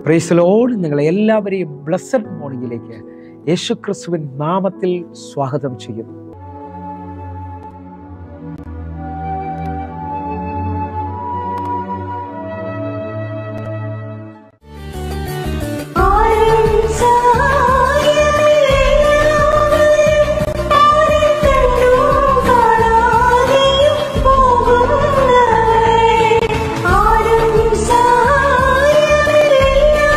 പ്രൈസലോട് നിങ്ങളെ എല്ലാവരെയും ബ്ലസ്സഡ് മോർണിംഗിലേക്ക് യേശു ക്രിസ്തുവിൻ നാമത്തിൽ സ്വാഗതം ചെയ്യുന്നു ആരും സഹായമില്ലാതെ ആരും കണ്ടു കാണാതെയും പോകുന്നവരെ ആരും സഹായമില്ലാതെ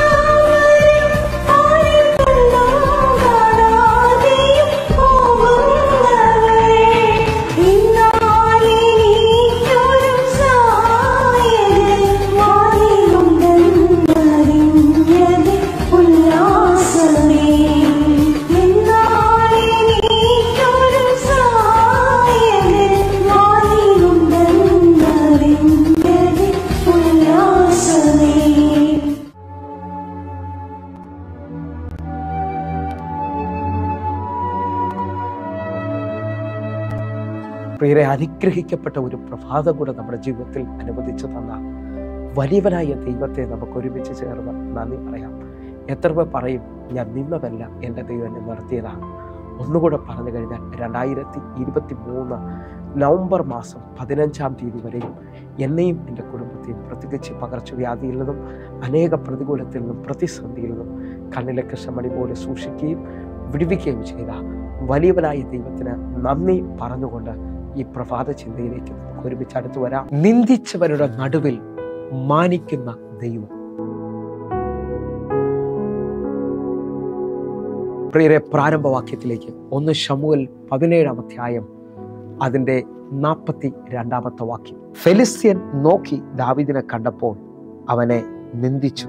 ആരും കണ്ടു കാണാതെയും പോകുന്നവരെ ഇന്നാലെനിക്കൊരു സഹായകൻ വാനിലുണ്ടെന്നറിഞ്ഞത് ഉല്ലാസമേ ഇന്നാലെനിക്കൊരു സഹായകൻ വാനിലുണ്ടെന്നറിഞ്ഞത് ഉല്ലാസമേ പ്രിയരെ അനുഗ്രഹിക്കപ്പെട്ട ഒരു പ്രഭാതം കൂടെ നമ്മുടെ ജീവിതത്തിൽ അനുവദിച്ചു തന്ന വലിയവനായ ദൈവത്തെ നമുക്ക് ഒരുമിച്ച് ചേർന്ന് നന്ദി പറയാം എത്ര പേർ പറയും ഞാൻ നിന്നതല്ല എൻ്റെ ദൈവം എന്നെ നടത്തിയതാണ് ഒന്നുകൂടെ പറഞ്ഞു കഴിഞ്ഞാൽ രണ്ടായിരത്തി ഇരുപത്തി മൂന്ന് നവംബർ മാസം പതിനഞ്ചാം തീയതി വരെയും എന്നെയും എൻ്റെ കുടുംബത്തെയും പ്രത്യേകിച്ച് പകർച്ചവ്യാധിയിൽ നിന്നും അനേക പ്രതികൂലത്തിൽ നിന്നും പ്രതിസന്ധിയിൽ നിന്നും കണ്ണിലെ കൃഷ്ണമണി പോലെ സൂക്ഷിക്കുകയും വിടുവിക്കുകയും ചെയ്ത വലിയവനായ ദൈവത്തിന് നന്ദി പറഞ്ഞുകൊണ്ട് ഈ പ്രഭാത ചിന്തയിലേക്ക് നമുക്ക് ഒരുമിച്ച് അടുത്തു വരാം നിന്ദിച്ചവരുടെ നടുവിൽ മാനിക്കുന്ന ദൈവം പ്രിയരെ പ്രാരംഭവാക്യത്തിലേക്ക് ഒന്ന് ഷമുവൽ പതിനേഴാം അധ്യായം അതിൻ്റെ നാൽപ്പത്തി രണ്ടാമത്തെ വാക്യം ഫെലിസ്ത്യൻ നോക്കി ദാവിദിനെ കണ്ടപ്പോൾ അവനെ നിന്ദിച്ചു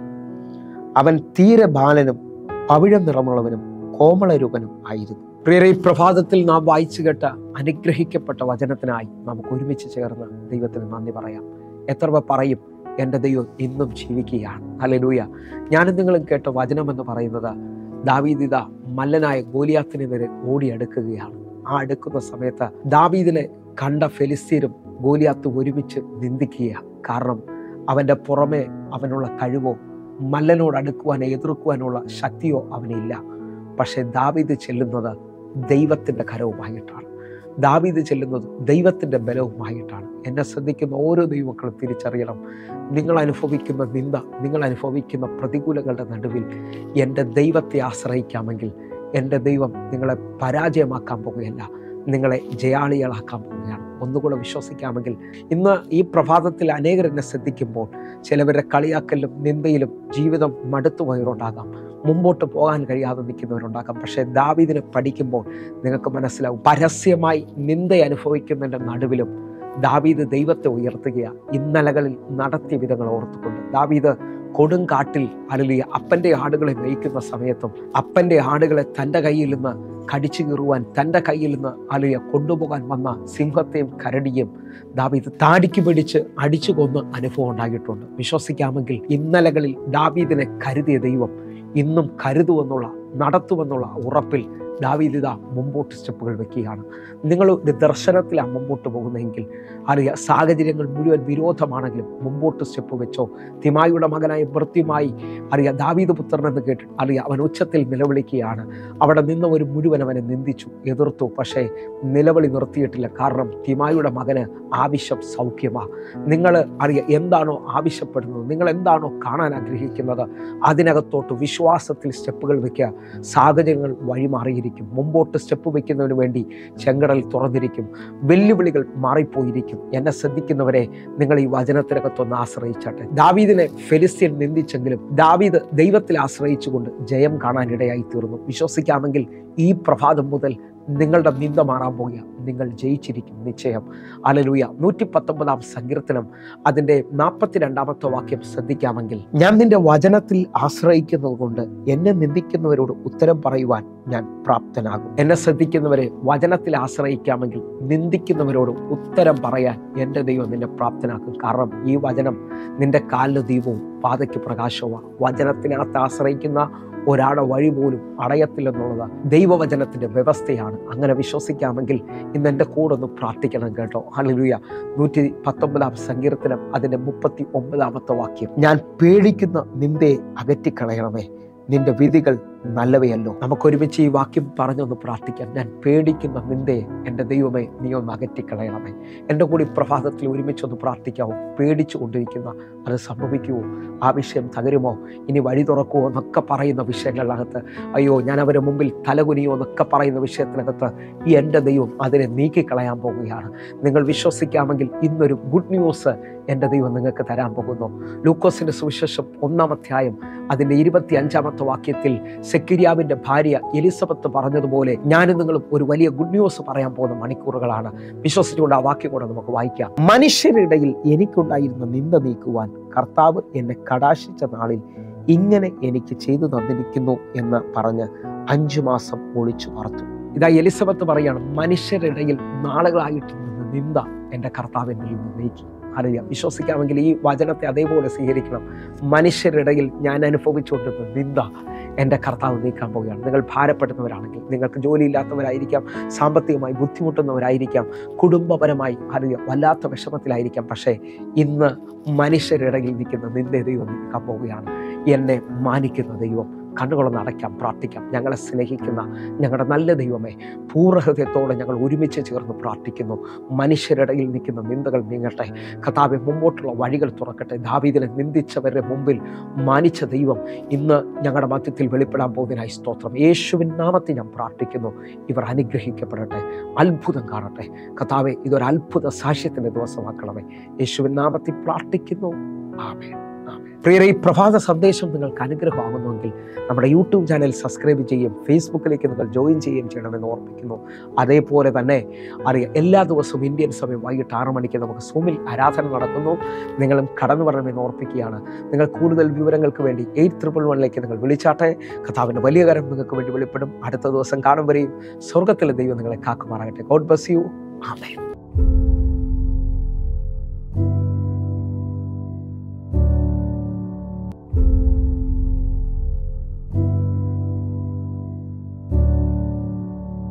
അവൻ തീരെ ബാലനും പവിഴം നിറമുള്ളവനും കോമളരൂപനും ആയിരുന്നു പ്രിയരെ ഈ പ്രഭാതത്തിൽ നാം വായിച്ചു കേട്ട അനുഗ്രഹിക്കപ്പെട്ട വചനത്തിനായി നമുക്ക് ഒരുമിച്ച് ചേർന്ന് ദൈവത്തിന് നന്ദി പറയാം എത്ര പേർ പറയും എൻ്റെ ദൈവം ഇന്നും ജീവിക്കുകയാണ് ഹല്ലേലൂയ ഞാനും നിങ്ങളും കേട്ട വചനം എന്ന് പറയുന്നത് ദാവീദിത മല്ലനായ ഗോലിയാത്തിനെ വരെ ഓടിയെടുക്കുകയാണ് ആ അടുക്കുന്ന സമയത്ത് ദാവീദിനെ കണ്ട ഫെലിസ്തീനും ഗോലിയാത്ത് ഒരുമിച്ച് നിന്ദിക്കുക കാരണം അവൻ്റെ പുറമെ അവനുള്ള കഴിവോ മല്ലനോട് അടുക്കുവാനോ എതിർക്കുവാനുള്ള ശക്തിയോ അവനില്ല പക്ഷെ ദാവീദ് ചെല്ലുന്നത് ദൈവത്തിൻ്റെ കരവുമായിട്ടാണ് ദാവീദ് ചെല്ലുന്നത് ദൈവത്തിൻ്റെ ബലവുമായിട്ടാണ് എന്നെ ശ്രദ്ധിക്കുന്ന ഓരോ ദൈവമക്കളും തിരിച്ചറിയണം നിങ്ങൾ അനുഭവിക്കുന്ന നിന്ദ നിങ്ങൾ അനുഭവിക്കുന്ന പ്രതികൂലങ്ങളുടെ നടുവിൽ എൻ്റെ ദൈവത്തെ ആശ്രയിക്കാമെങ്കിൽ എൻ്റെ ദൈവം നിങ്ങളെ പരാജയമാക്കാൻ പോകുകയല്ല നിങ്ങളെ ജയാളികളാക്കാൻ പോവുകയാണ് ഒന്നുകൂടെ വിശ്വസിക്കാമെങ്കിൽ ഇന്ന് ഈ പ്രഭാതത്തിൽ അനേകർ എന്നെ ശ്രദ്ധിക്കുമ്പോൾ ചിലവരുടെ കളിയാക്കലും നിന്ദയിലും ജീവിതം മടുത്തു പോയവരുണ്ടാകാം മുമ്പോട്ട് പോകാൻ കഴിയാതെ നിൽക്കുന്നവരുണ്ടാകാം പക്ഷേ ദാവീദിനെ പഠിക്കുമ്പോൾ നിങ്ങൾക്ക് മനസ്സിലാവും പരസ്യമായി നിന്ദ അനുഭവിക്കുന്നതിൻ്റെ നടുവിലും ദാവീദ് ദൈവത്തെ ഉയർത്തുകയാണ് ഇന്നലകളിൽ നടത്തിയ വിധങ്ങൾ ഓർത്തുകൊണ്ട് ദാവീദ് കൊടുങ്കാട്ടിൽ അലലിയ അപ്പൻ്റെ ആടുകളെ മേയ്ക്കുന്ന സമയത്തും അപ്പൻ്റെ ആടുകളെ തൻ്റെ കയ്യിൽ നിന്ന് കടിച്ചു കീറുവാൻ തൻ്റെ കയ്യിൽ നിന്ന് അലിയ കൊണ്ടുപോകാൻ വന്ന സിംഹത്തെയും കരടിയും ദാവീദ് താടിക്ക് പിടിച്ച് അടിച്ചു കൊന്ന് അനുഭവം ഉണ്ടായിട്ടുണ്ട് വിശ്വസിക്കാമെങ്കിൽ ഇന്നലകളിൽ ദാവീദിനെ കരുതിയ ദൈവം ഇന്നും കരുതുമെന്നുള്ള നടത്തുമെന്നുള്ള ഉറപ്പിൽ ദാവീദ് ഇതാ മുമ്പോട്ട് സ്റ്റെപ്പുകൾ വെക്കുകയാണ് നിങ്ങൾ ഒരു ദർശനത്തിലാണ് മുമ്പോട്ട് പോകുന്നതെങ്കിൽ അറിയാം സാഹചര്യങ്ങൾ മുഴുവൻ വിരോധമാണെങ്കിലും മുമ്പോട്ട് സ്റ്റെപ്പ് വെച്ചോ തിമായിയുടെ മകനായ വൃത്തിയുമായി അറിയാം ദാവീദ് പുത്രൻ എന്ന് കേട്ട് അറിയാം അവൻ ഉച്ചത്തിൽ നിലവിളിക്കുകയാണ് അവിടെ നിന്ന് ഒരു മുഴുവൻ അവനെ നിന്ദിച്ചു എതിർത്തു പക്ഷേ നിലവിളി നിർത്തിയിട്ടില്ല കാരണം തിമായിയുടെ മകന് ആവശ്യം സൗഖ്യമാ നിങ്ങൾ അറിയാം എന്താണോ ആവശ്യപ്പെടുന്നത് നിങ്ങൾ എന്താണോ കാണാൻ ആഗ്രഹിക്കുന്നത് അതിനകത്തോട്ട് വിശ്വാസത്തിൽ സ്റ്റെപ്പുകൾ വെക്കുക സാഹചര്യങ്ങൾ വഴിമാറിയിരിക്കും മുമ്പോട്ട് സ്റ്റെപ്പ് വെക്കുന്നതിന് വേണ്ടി ചെങ്കടൽ തുറന്നിരിക്കും വെല്ലുവിളികൾ മാറിപ്പോയിരിക്കും എന്നെ ശ്രദ്ധിക്കുന്നവരെ നിങ്ങൾ ഈ വചനത്തിനകത്തൊന്ന് ആശ്രയിച്ചാട്ടെ ദാവീദിനെ ഫെലിസ്തീൻ നിന്ദിച്ചെങ്കിലും ദാവീദ് ദൈവത്തിൽ ആശ്രയിച്ചുകൊണ്ട് ജയം കാണാനിടയായി തീർന്നു വിശ്വസിക്കാമെങ്കിൽ ഈ പ്രഭാതം മുതൽ നിങ്ങളുടെ നിന്ദ മാറാൻ പോകുക നിങ്ങൾ ജയിച്ചിരിക്കും നിശ്ചയം അലലൂയ നൂറ്റി പത്തൊമ്പതാം സങ്കീർത്തനം അതിൻ്റെ നാൽപ്പത്തിരണ്ടാമത്തെ വാക്യം ശ്രദ്ധിക്കാമെങ്കിൽ ഞാൻ നിന്റെ വചനത്തിൽ ആശ്രയിക്കുന്നത് കൊണ്ട് എന്നെ നിന്ദിക്കുന്നവരോട് ഉത്തരം പറയുവാൻ ഞാൻ പ്രാപ്തനാകും എന്നെ ശ്രദ്ധിക്കുന്നവരെ വചനത്തിൽ ആശ്രയിക്കാമെങ്കിൽ നിന്ദിക്കുന്നവരോട് ഉത്തരം പറയാൻ എൻ്റെ ദൈവം നിന്നെ പ്രാപ്തനാക്കും കാരണം ഈ വചനം നിന്റെ കാലിന് ദീപവും പാതയ്ക്ക് പ്രകാശവുമാണ് വചനത്തിനകത്ത് ആശ്രയിക്കുന്ന ഒരാളുടെ വഴി പോലും അടയത്തില്ലെന്നുള്ളത് ദൈവവചനത്തിൻ്റെ വ്യവസ്ഥയാണ് അങ്ങനെ വിശ്വസിക്കാമെങ്കിൽ ഇന്ന് എൻ്റെ കൂടെ ഒന്ന് പ്രാർത്ഥിക്കണം കേട്ടോ ഹല്ലേലൂയ നൂറ്റി പത്തൊമ്പതാം സങ്കീർത്തനം അതിൻ്റെ മുപ്പത്തി ഒമ്പതാമത്തെ വാക്യം ഞാൻ പേടിക്കുന്ന നിന്ദയെ അകറ്റിക്കളയണമേ നിന്റെ വിധികൾ നല്ലവയല്ലോ നമുക്ക് ഒരുമിച്ച് ഈ വാക്യം പറഞ്ഞൊന്ന് പ്രാർത്ഥിക്കാം ഞാൻ പേടിക്കുന്ന നിന്ദയെ എൻ്റെ ദൈവമേ നീ ഒന്ന് അകറ്റിക്കളയണമേ എൻ്റെ കൂടി പ്രഭാതത്തിൽ ഒരുമിച്ചൊന്ന് പ്രാർത്ഥിക്കാവോ പേടിച്ചു കൊണ്ടിരിക്കുന്ന അത് സംഭവിക്കുമോ ആ വിഷയം തകരുമോ ഇനി വഴി തുറക്കുമോ എന്നൊക്കെ പറയുന്ന വിഷയങ്ങളിനകത്ത് അയ്യോ ഞാൻ അവരുടെ മുമ്പിൽ തലകുനിയോ എന്നൊക്കെ പറയുന്ന വിഷയത്തിനകത്ത് ഈ എൻ്റെ ദൈവം അതിനെ നീക്കിക്കളയാൻ പോകുകയാണ് നിങ്ങൾ വിശ്വസിക്കാമെങ്കിൽ ഇന്നൊരു ഗുഡ് ന്യൂസ് എൻ്റെ ദൈവം നിങ്ങൾക്ക് തരാൻ പോകുന്നു ലൂക്കോസിൻ്റെ സുവിശേഷം ഒന്നാം അധ്യായം അതിൻ്റെ ഇരുപത്തി അഞ്ചാമത്തെ വാക്യത്തിൽ സെക്കരിയാവിൻ്റെ ഭാര്യ എലിസബത്ത് പറഞ്ഞതുപോലെ ഞാനും നിങ്ങളും ഒരു വലിയ ഗുഡ് ന്യൂസ് പറയാൻ പോകുന്ന മണിക്കൂറുകളാണ് വിശ്വസിച്ചുകൊണ്ട് ആ വാക്യം കൂടെ നമുക്ക് വായിക്കാം മനുഷ്യരുടെ ഇടയിൽ എനിക്കുണ്ടായിരുന്ന നിന്ദ നീക്കുവാൻ കർത്താവ് എന്നെ കടാശിച്ച നാളിൽ ഇങ്ങനെ എനിക്ക് ചെയ്തു തന്നിരിക്കുന്നു എന്ന് പറഞ്ഞ് അഞ്ചു മാസം ഒളിച്ചു പറത്തു ഇതാ എലിസബത്ത് പറയാണ് മനുഷ്യരുടെ ഇടയിൽ നാളുകളായിട്ട് നിന്ന് നിന്ദ എൻ്റെ കർത്താവിൻ്റെ നിന്ന് നീക്കി അറിയാം വിശ്വസിക്കാമെങ്കിൽ ഈ വചനത്തെ അതേപോലെ സ്വീകരിക്കണം മനുഷ്യരുടെ ഇടയിൽ ഞാൻ അനുഭവിച്ചുകൊണ്ടിരുന്ന നിന്ദ എൻ്റെ കർത്താവ് നീക്കാൻ പോവുകയാണ് നിങ്ങൾ ഭാരപ്പെടുന്നവരാണെങ്കിൽ നിങ്ങൾക്ക് ജോലിയില്ലാത്തവരായിരിക്കാം സാമ്പത്തികമായി ബുദ്ധിമുട്ടുന്നവരായിരിക്കാം കുടുംബപരമായി അറിയാം വല്ലാത്ത വിഷമത്തിലായിരിക്കാം പക്ഷേ ഇന്ന് മനുഷ്യരുടെ ഇടയിൽ നിൽക്കുന്ന നിന്റെ ദൈവം നീക്കാൻ പോവുകയാണ് എന്നെ മാനിക്കുന്ന ദൈവം കണ്ണുകളൊന്ന് അടയ്ക്കാം പ്രാർത്ഥിക്കാം ഞങ്ങളെ സ്നേഹിക്കുന്ന ഞങ്ങളുടെ നല്ല ദൈവമേ പൂർണ്ണഹൃദയത്തോടെ ഞങ്ങൾ ഒരുമിച്ച് ചേർന്ന് പ്രാർത്ഥിക്കുന്നു മനുഷ്യരിടയിൽ നിൽക്കുന്ന നിന്ദകൾ നീങ്ങട്ടെ കഥാവെ മുമ്പോട്ടുള്ള വഴികൾ തുറക്കട്ടെ ദാവീദിനെ നിന്ദിച്ചവരുടെ മുമ്പിൽ മാനിച്ച ദൈവം ഇന്ന് ഞങ്ങളുടെ മധ്യത്തിൽ വെളിപ്പെടാൻ പോകുന്നതിനായി സ്തോത്രം യേശുവിൻ നാമത്തിൽ ഞാൻ പ്രാർത്ഥിക്കുന്നു ഇവർ അനുഗ്രഹിക്കപ്പെടട്ടെ അത്ഭുതം കാണട്ടെ കഥാവെ ഇതൊരു അത്ഭുത സാക്ഷ്യത്തിൻ്റെ ദിവസമാക്കണമേ യേശുവിൻ നാമത്തിൽ പ്രാർത്ഥിക്കുന്നു ആമേ പ്രിയരെ ഈ പ്രഭാത സന്ദേശം നിങ്ങൾക്ക് അനുഗ്രഹമാകുന്നുവെങ്കിൽ നമ്മുടെ യൂട്യൂബ് ചാനൽ സബ്സ്ക്രൈബ് ചെയ്യും ഫേസ്ബുക്കിലേക്ക് നിങ്ങൾ ജോയിൻ ചെയ്യുകയും ചെയ്യണമെന്ന് ഓർമ്മിക്കുന്നു അതേപോലെ തന്നെ അറിയാം എല്ലാ ദിവസവും ഇന്ത്യൻ സമയം വൈകിട്ട് ആറ് മണിക്ക് നമുക്ക് സൂമിൽ ആരാധന നടക്കുന്നു നിങ്ങളും കടന്നു വരണമെന്ന് ഓർപ്പിക്കുകയാണ് നിങ്ങൾ കൂടുതൽ വിവരങ്ങൾക്ക് വേണ്ടി എയ്റ്റ് ട്രിപ്പിൾ വണ്ണിലേക്ക് നിങ്ങൾ വിളിച്ചാട്ടെ കഥാവിൻ്റെ വലിയ കാര്യം നിങ്ങൾക്ക് വേണ്ടി വെളിപ്പെടും അടുത്ത ദിവസം കാണും വരെയും സ്വർഗത്തിലെ ദൈവം നിങ്ങളെ കാക്കുമാറാകട്ടെ ഗോഡ് ബസ് യു ആമേ